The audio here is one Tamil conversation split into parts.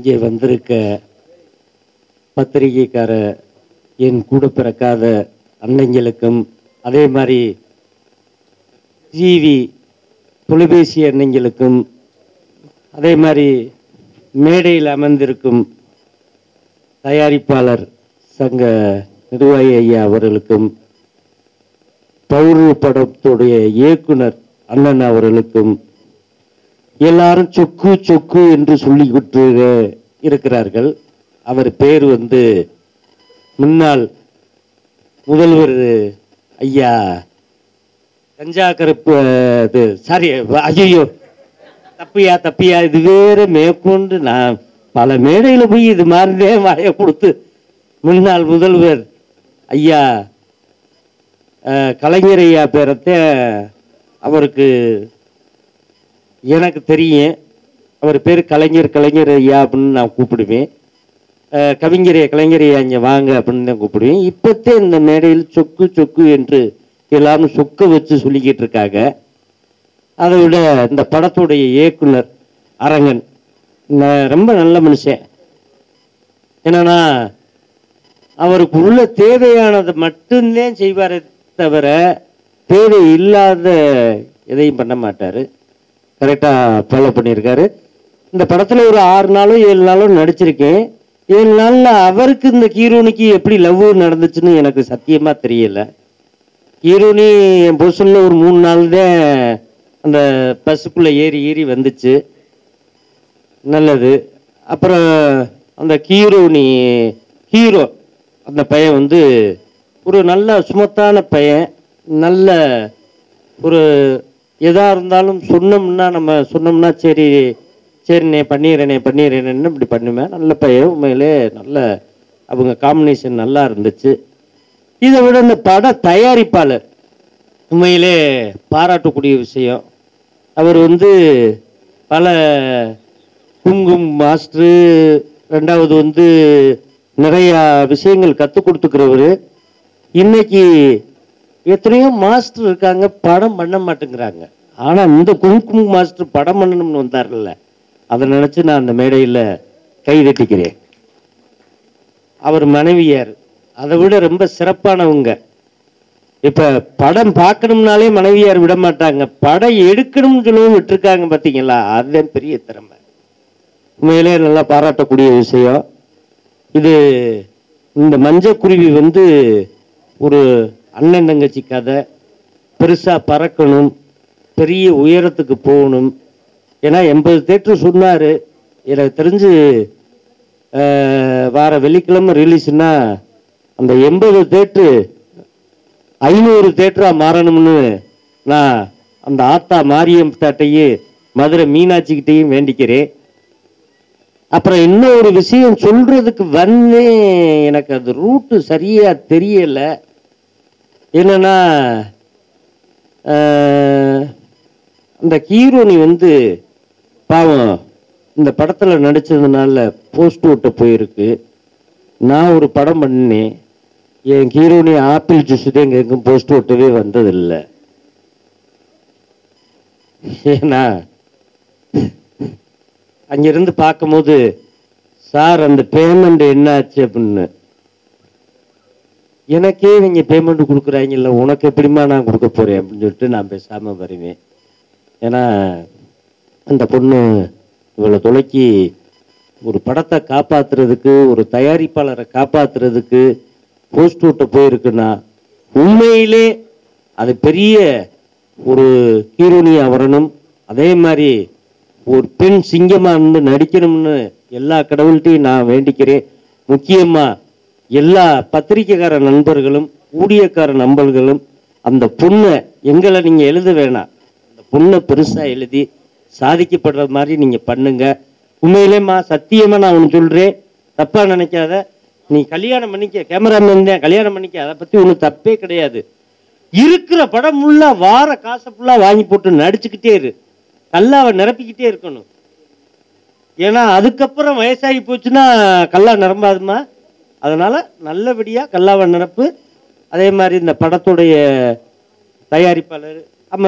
இங்கே வந்திருக்க பத்திரிகைக்கார என் கூட பிறக்காத அன்னைங்களுக்கும் அதே மாதிரி டிவி தொலைபேசி அன்னைங்களுக்கும் அதே மாதிரி மேடையில் அமர்ந்திருக்கும் தயாரிப்பாளர் சங்க நிர்வாகி ஐயா அவர்களுக்கும் பௌர்ண படத்துடைய இயக்குனர் அண்ணன் அவர்களுக்கும் எல்லாரும் சொக்கு சொக்கு என்று சொல்லிக்கிட்டு இருக்கிறார்கள் அவர் பேர் வந்து முன்னாள் முதல்வர் ஐயா கஞ்சா கருப்பு இது சாரி ஐயோ தப்பியா தப்பியா இது வேற மேற்கொண்டு நான் பல மேடையில் போய் இது மாதிரிதே வாயை கொடுத்து முன்னாள் முதல்வர் ஐயா அஹ், கலைஞர் ஐயா பேரத்தை அவருக்கு எனக்கு தெரியும் அவர் பேர் கலைஞர் கலைஞர் ஐயா அப்படின்னு நான் கூப்பிடுவேன் அஹ், கவிஞர் ஐயா, கலைஞர் ஐயா இங்கே வாங்க அப்படின்னு தான் கூப்பிடுவேன் இப்போத்தே இந்த மேடையில் சொக்கு சொக்கு என்று எல்லாரும் சொக்க வச்சு சொல்லிக்கிட்டு இருக்காங்க அதை விட இந்த படத்துடைய இயக்குனர் அரங்கன் ந- ரொம்ப நல்ல மனுஷன் என்னன்னா அவருக்கு உள்ள தேவையானதை மட்டும்தான் செய்வாரே தவிர தேவை இல்லாத எதையும் பண்ண மாட்டார் கரெக்டாக ஃபாலோ பண்ணியிருக்காரு இந்த படத்தில் ஒரு ஆறு நாளோ ஏழு நாளோ நடிச்சிருக்கேன் ஏழு நாளில் அவருக்கு இந்த ஹீரோனிக்கு எப்படி லவ் நடந்துச்சுன்னு எனக்கு சத்தியமாக தெரியல ஹீரோனி என் பொசிஷனில் ஒரு மூணு நாள் தான் அந்த பஸ்ஸுக்குள்ளே ஏறி ஏறி வந்துச்சு நல்லது அப்புறம் அந்த ஹீரோனி ஹீரோ அந்த பையன் வந்து ஒரு நல்ல சுமத்தான பையன் நல்ல ஒரு எதா இருந்தாலும் சொன்னோம்னா நம்ம சொன்னோம்னா சரி சரிண்ணே பண்ணிடுறேனே பண்ணிடுறேன்னு இப்படி பண்ணுவேன் நல்ல பையன் உண்மையிலே நல்ல அவங்க காம்பினேஷன் நல்லா இருந்துச்சு இதை விட இந்த பட தயாரிப்பாளர் உண்மையிலே பாராட்டக்கூடிய விஷயம் அவர் வந்து பல குங்கும் மாஸ்டரு ரெண்டாவது வந்து நிறையா விஷயங்கள் கற்றுக் கொடுத்துக்கிறவர் இன்னைக்கு எத்தனையோ மாஸ்டர் இருக்காங்க படம் பண்ண மாட்டேங்கிறாங்க ஆனால் இந்த குங்குமம் மாஸ்டர் படம் பண்ணணும்னு வந்தார்ல அதை நினச்சி நான் அந்த மேடையில் கை தட்டிக்கிறேன் அவர் மனைவியார் அதை விட ரொம்ப சிறப்பானவங்க இப்ப படம் பார்க்கணும்னாலே மனைவியார் விட மாட்டாங்க படம் எடுக்கணும்னு சொல்லவும் விட்டுருக்காங்க பார்த்தீங்களா அதுதான் பெரிய திறமை உண்மையிலே நல்லா பாராட்டக்கூடிய விஷயம் இது இந்த மஞ்சக்குருவி வந்து ஒரு அண்ணன் தங்கச்சி கதை பெருசா பறக்கணும் பெரிய உயரத்துக்கு போகணும் ஏன்னா எண்பது தேட்டர் சொன்னாரு எனக்கு தெரிஞ்சு அஹ், வார வெள்ளிக்கிழமை ரிலீஸ்னா அந்த எண்பது தேட்ரு ஐநூறு தேட்டரா மாறணும்னு நான் அந்த ஆத்தா மாரியம் தாட்டையும் மதுரை மீனாட்சிக்கிட்டையும் வேண்டிக்கிறேன் அப்புறம் இன்னொரு விஷயம் சொல்றதுக்கு வந்தேன் எனக்கு அது ரூட்டு சரியா தெரியல என்னன்னா ஆஹ், அந்த ஹீரோனி வந்து பாவம் இந்த படத்துல நடிச்சதுனால போஸ்ட் ஓட்ட போயிருக்கு நான் ஒரு படம் பண்ணேன் என் ஹீரோனி ஆப்பிள் ஜூஸ் தான் எங்க எங்கும் போஸ்ட் ஓட்டவே வந்ததில்லை ஏன்னா அங்கிருந்து பார்க்கும்போது சார் அந்த பேமெண்ட் என்ன ஆச்சு அப்படின்னு எனக்கே இவங்க பேமெண்ட் கொடுக்குறாங்கல்ல உனக்கு எப்படிம்மா நான் கொடுக்க போறேன் அப்படின்னு சொல்லிட்டு நான் பேசாம வருவேன் ஏன்னா அந்த பொண்ணு இவளை தொலைக்கி ஒரு படத்தை காப்பாத்துறதுக்கு ஒரு தயாரிப்பாளரை காப்பாத்துறதுக்கு போஸ்ட் விட்ட போயிருக்குன்னா உண்மையிலே அது பெரிய ஒரு ஹீரோனியா வரணும் அதே மாதிரி ஒரு பெண் சிங்கமா இருந்து நடிக்கணும்னு எல்லா கடவுள்கிட்டையும் நான் வேண்டிக்கிறேன் முக்கியமா எல்லா பத்திரிக்கைக்கார நண்பர்களும் ஊழியக்கார நண்பர்களும் அந்த பொண்ணை எங்களை நீங்க எழுத வேணாம் அந்த பொண்ணை பெருசா எழுதி சாதிக்கப்படுற மாதிரி நீங்க பண்ணுங்க உண்மையிலேம்மா சத்தியமா நான் ஒன்று சொல்றேன் தப்பா நினைக்காத நீ கல்யாணம் பண்ணிக்க கேமராமேன் தான் கல்யாணம் பண்ணிக்க அதை பத்தி ஒன்றும் தப்பே கிடையாது இருக்கிற படம் ஃபுல்லா வார காசை ஃபுல்லா வாங்கி போட்டு நடிச்சுக்கிட்டே இரு கல்லாவை நிரப்பிக்கிட்டே இருக்கணும் ஏன்னா அதுக்கப்புறம் வயசாகி போச்சுன்னா கல்லா நிரம்பாதுமா அதனால நல்லபடியா கல்லாவை நிரப்பு அதே மாதிரி இந்த படத்துடைய தயாரிப்பாளர் நம்ம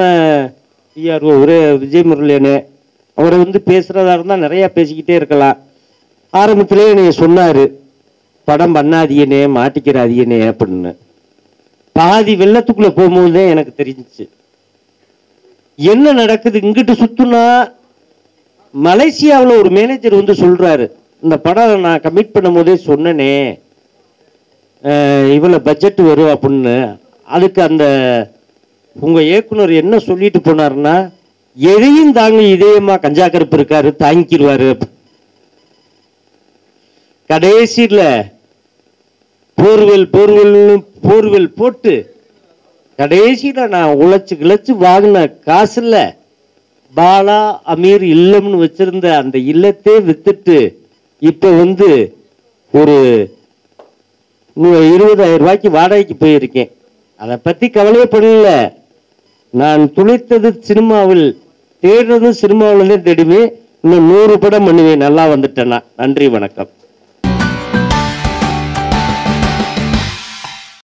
ஐயார் ஒரே விஜய் முரளியனே அவரை வந்து பேசுறதா இருந்தால் நிறைய பேசிக்கிட்டே இருக்கலாம் ஆரம்பத்திலே என்னைய சொன்னாரு படம் பண்ணாதீனே மாட்டிக்கிறாதீனே அப்படின்னு பாதி வெள்ளத்துக்குள்ள போகும்போது தான் எனக்கு தெரிஞ்சுச்சு என்ன நடக்குது இங்கிட்டு சுத்துனா மலேசியாவில் ஒரு மேனேஜர் வந்து சொல்றாரு இந்த படம் நான் கமிட் பண்ணும் போதே சொன்னனே அஹ் இவ்வளோ பட்ஜெட் வரும் அப்படின்னு அதுக்கு அந்த உங்க இயக்குனர் என்ன சொல்லிட்டு போனாருன்னா எதையும் தாங்க இதயமா கஞ்சா கருப்பு இருக்காரு தாங்கிக்கிடுவாரு கடைசியில் போர்வெல் போர்வெல்னு போர்வெல் போட்டு கடைசியில் நான் உழைச்சு கிழைச்சு வாங்கின காசுல பாலா அமீர் இல்லம்னு வச்சிருந்த அந்த இல்லத்தே வித்துட்டு இப்போ வந்து ஒரு நூ- இருபதாயிரம் ரூபாய்க்கு வாடகைக்கு போயிருக்கேன் அதை பத்தி கவலையே பண்ணல நான் துளைத்தது சினிமாவில் தேடுறதும் சினிமாவில் தான் தேடுவேன் இன்னும் நூறு படம் பண்ணுவேன் நல்லா வந்துட்டேன்னா நன்றி வணக்கம்